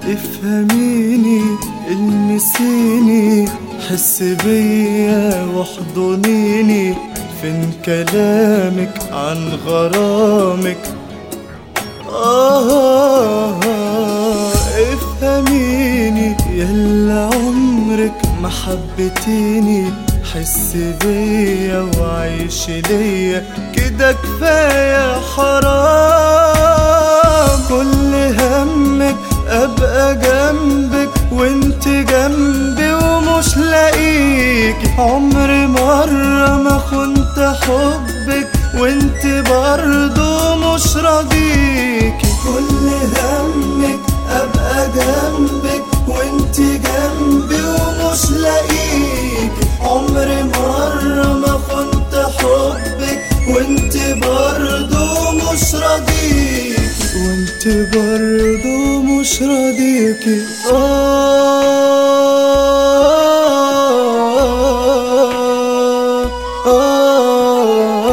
افهميني المسيني حس بيا واحضنيني فين كلامك عن غرامك آه افهميني يلا عمرك ما حبتيني حس بيا وعيش ليا كده كفاية حرام كل همك ابقى جنبك وانت جنبي ومش لاقيكي عمري مرة ما خنت حبك وانت برضو مش راضيكي كل همك ابقى جنبك وانت جنبي ومش لاقيكي عمري مرة ما خنت حبك وانت برضو مش راضيكي وانت برضو مش راضيكي آه آه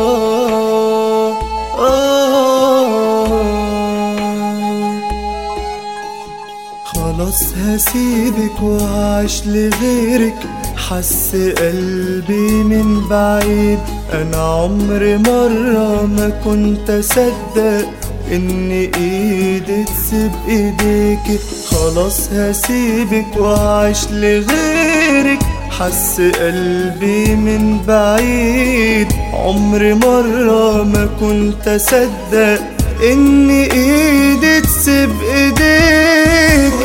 آه آه خلاص هسيبك وعيش لغيرك حس قلبي من بعيد انا عمري مرة ما كنت اصدق ان ايدي تسيب ايديك خلاص هسيبك وعيش لغيرك حس قلبي من بعيد عمري مرة ما كنت اصدق ان ايدي تسيب ايديك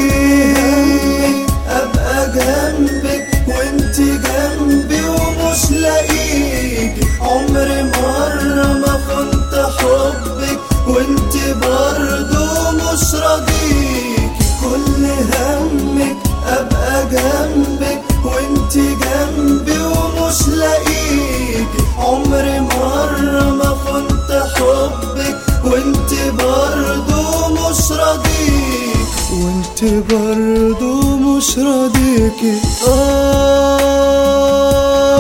ابقى جنبك وانت جنبي ومش لاقيك عمري مرة ما كنت حبك وانت برضو مش راضيك كل همك ابقى جنبك وانت جنبي ومش لاقيك عمري مرة ما كنت حبك وانت برضو مش راضيك وانت برضو مش راضيكي آه